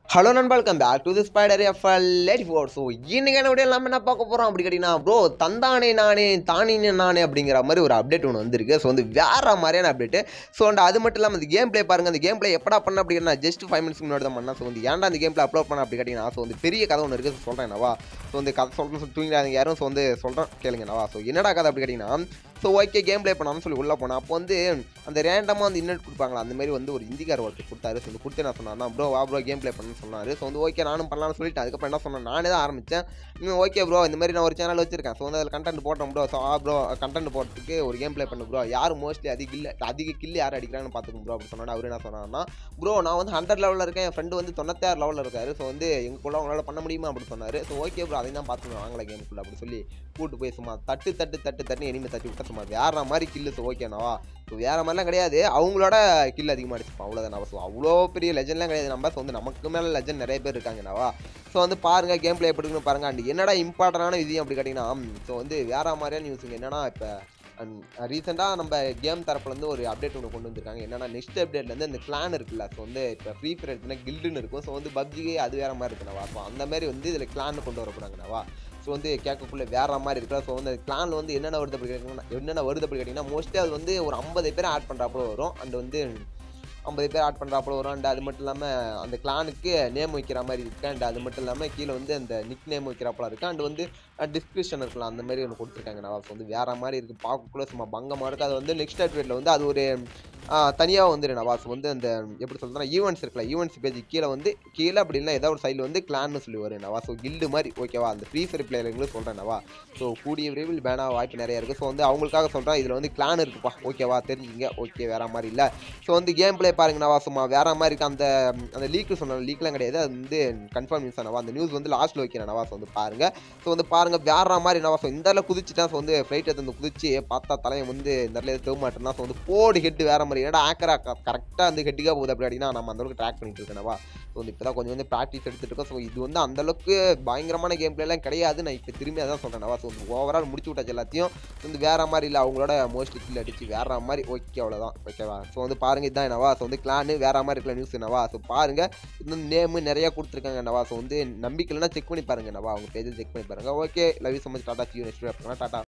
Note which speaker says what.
Speaker 1: hello நண்பா welcome back to the spider F lady four so இன்னைக்கான video நம்ம என்ன பார்க்க போகிறோம் அப்படி கேட்டிங்கன்னா ப்ரோ தந்தானே நானே தானினே நானே அப்படிங்கிற மாதிரி ஒரு அப்டேட் ஒன்று வந்திருக்கு ஸோ வந்து வேற மாதிரியான அப்டேட்டு ஸோ அண்ட் அது மட்டும் இல்லாமல் அந்த கேம் ப்ளே பாருங்கள் அந்த கேம் ப்ளே எப்படா பண்ண அப்படின்னா ஜஸ்ட் ஃபைவ் மினிட்ஸ் முன்னாடி தான் பண்ணேன் ஸோ வந்து ஏன்டா அந்த கேம் ப்ளே அப்லோட் பண்ண அப்படி கேட்டிங்கன்னா ஸோ வந்து பெரிய கதை ஒன்று இருக்குது சொல்கிறேன் என்னவா ஸோ வந்து கதை சொல்கிறேன் சொல்லி தூங்கிறாங்க யாரும் ஸோ வந்து சொல்கிறேன் கேளுங்க என்னவா ஸோ என்னடா கதை அப்படி கேட்டிங்கன்னா ஸோ ஓகே கேம் ப்ளே பண்ணாமல் சொல்லி உள்ளே போனேன் அப்போ வந்து அந்த ரேண்டமாக வந்து இன்னட் கொடுப்பாங்களா அந்த மாதிரி வந்து ஒரு இந்திக்கார ஒருத்தர் கொடுத்தாரு ஸோ வந்து கொடுத்து என்ன சொன்னார்னா ப்ரோ வா ப்ரோ கேம் ப்ளே பண்ணணும்னு சொன்னார் ஸோ வந்து ஓகே நானும் பண்ணலாம்னு சொல்லிட்டு அதுக்கப்புறம் என்ன சொன்னேன் நானே தான் ஆரம்பித்தேன் ஓகே ப்ரோ இந்த மாதிரி நான் ஒரு சேனல் வச்சிருக்கேன் ஸோ வந்து அதில் கண்டென்ட் போட்டோம் ப்ரோ ஸோ ஆ ப்ரோ கண்டென்ட் போடுறதுக்கு ஒரு கேம் ப்ளே பண்ணு ப்ரோ யார் மோஸ்ட்லி அதிக இல்லை அதிக கில்லு யார் அடிக்கிறாங்கன்னு பார்த்துக்கணும் ப்ரோ அப்படி சொன்னா அவரு என்ன சொன்னார்னா ப்ரோ நான் வந்து ஹண்ட்ரட் லெவலில் இருக்கேன் என் ஃப்ரெண்டு வந்து தொண்ணூத்தாறு லெவலில் இருக்காரு ஸோ வந்து எங்களுக்குள்ள அவங்களால பண்ண முடியுமா அப்படி சொன்னார் ஸோ ஓகே ப்ரோ அதையும் தான் பார்த்துக்கணும் வாங்கல கேமுக்குள்ள அப்படி சொல்லி கூட்டு போய் சும்மா தட்டு தட்டு தட்டு தட்டு எனிமே தட்டி விட்ட சும்மா வேற மாதிரி கில்லு ஸோ ஓகேனாவா ஸோ வேற மாதிரிலாம் கிடையாது அவங்களோட கில் அதிகமாக அடிச்சுப்போம் அவ்வளோதான் ஸோ அவ்வளோ பெரிய லெஜன்லாம் கிடையாது நம்ம ஸோ வந்து நமக்கு மேலே லெஜன் நிறைய பேர் இருக்காங்கனாவா ஸோ வந்து பாருங்க கேம் ப்ளே எப்படி இருக்குன்னு பாருங்க அண்ட் என்னடா இம்பார்ட்டண்டான விஷயம் அப்படி கேட்டிங்கன்னா ஸோ வந்து வேற மாதிரியான நியூஸுங்க என்னன்னா இப்போ ரீசெண்டாக நம்ம கேம் தரப்புலேருந்து ஒரு அப்டேட் ஒன்று கொண்டு வந்திருக்காங்க என்னன்னா நெக்ஸ்ட் அப்டேட்லேருந்து இந்த கிளான் இருக்குல்ல ஸோ வந்து இப்போ ஃப்ரீ ஃபயர் எடுத்துனா கில்டுன்னு இருக்கும் ஸோ வந்து பப்ஜிக்கு அது வேற மாதிரி இருக்குனவா ஸோ அந்த மாதிரி வந்து இதில் கிளான் கொண்டு வரப்போறாங்கனவா ஸோ வந்து கேட்கக்குள்ள வேற மாதிரி இருக்குல்ல ஸோ வந்து கிளான் வந்து என்னென்ன வருது அப்படி கேட்டிங்கன்னா என்னென்ன வருது அப்படி கேட்டிங்கன்னா மோஸ்ட்லி அது வந்து ஒரு ஐம்பது பேர் ஆட் பண்ணுறாப்புல வரும் அண்ட் வந்து ஐம்பது பேர் ஆட் பண்ணுறாப்புல வரும் அண்ட் அது மட்டும் இல்லாமல் அந்த கிளானுக்கு நேம் வைக்கிற மாதிரி இருக்கு அண்ட் அது மட்டும் இல்லாமல் கீழே வந்து அந்த நிக் நேம் வைக்கிறாப்புல இருக்கு அண்ட் வந்து டிஸ்கிரிப்ஷன் இருக்கலாம் அந்த மாதிரி ஒன்று கொடுத்துருக்காங்க நான் வந்து வேற மாதிரி இருக்குது பார்க்கக்குள்ள சும்மா பங்கமாக இருக்குது அது வந்து நெக்ஸ்ட் அப்டேட்டில் வந்து அது ஒரு தனியாக வந்து நவாஸ் வந்து அந்த எப்படி சொல்கிறேன்னா ஈவெண்ட்ஸ் இருக்குல்ல ஈவெண்ட்ஸ் பேஜ் கீழே வந்து கீழே அப்படி இல்லை ஏதாவது ஒரு சைடில் வந்து கிளான்னு சொல்லி வரும் நவா ஸோ கில்டு மாதிரி ஓகேவா அந்த ஃப்ரீ ஃபயர் பிளேயர்களும் சொல்கிறேன் நவா ஸோ கூடிய விரைவில் பேனா வாய்ப்பு நிறைய இருக்குது ஸோ வந்து அவங்களுக்காக சொல்கிறேன் இதில் வந்து கிளான் இருக்குப்பா ஓகேவா தெரிஞ்சுங்க ஓகே வேற மாதிரி இல்லை ஸோ வந்து கேம் பிளே பாருங்க நவா சும்மா வேற மாதிரி இருக்கு அந்த அந்த லீக் சொன்ன லீக்லாம் கிடையாது அது வந்து கன்ஃபார்ம் நியூஸ் நவா அந்த நியூஸ் வந்து லாஸ்ட்டில் வைக்கிறேன் நவா வந்து பாருங்க ஸோ வந்து பாருங்க வேற மாதிரி நவா ஸோ இந்த இடத்துல குதிச்சுட்டா ஸோ வந்து ஃப்ளைட் எடுத்து வந்து குதிச்சு பார்த்தா தலையை வந்து இந்த இடத்துல தெவ மாட்டேன்னா ஸோ வந்து போடு ஹெட் வேற மாதிரி ஏன்னா ஆக்கரா கரெக்டாக வந்து ஹெட்டுக்காக போகுது அப்படி அப்படின்னா நம்ம அந்த அளவுக்கு ட்ராக் பண்ணிட்டு இருக்கேனவா ஸோ வந்து இப்போ தான் கொஞ்சம் வந்து ப்ராக்டிஸ் எடுத்துட்டு இருக்கோம் ஸோ இது வந்து அந்த அளவுக்கு பயங்கரமான கேம் பிளேலாம் கிடையாது நான் இப்போ திரும்பி அதான் சொல்கிறேன் ஸோ வந்து ஓவரால் முடிச்சு விட்டாச்சு எல்லாத்தையும் வந்து வேற மாதிரி இல்லை அவங்களோட மோஸ்ட்லி கில் அடிச்சு வேற மாதிரி ஓகே அவ்வளோதான் ஓகேவா ஸோ வந்து பாருங்க இதுதான் என்னவா ஸோ வந்து கிளானு வேற மாதிரி இருக்கிற நியூஸ் என்னவா ஸோ பாருங்க இன்னும் நேமு நிறைய கொடுத்துருக்காங்க என்னவா ஸோ வந்து நம்பிக்கைலாம் செக் பண்ணி பாருங்க என்னவா அவங்க பேஜ் செக் பண்ணி பாருங்க okay love you so much tata see next Tata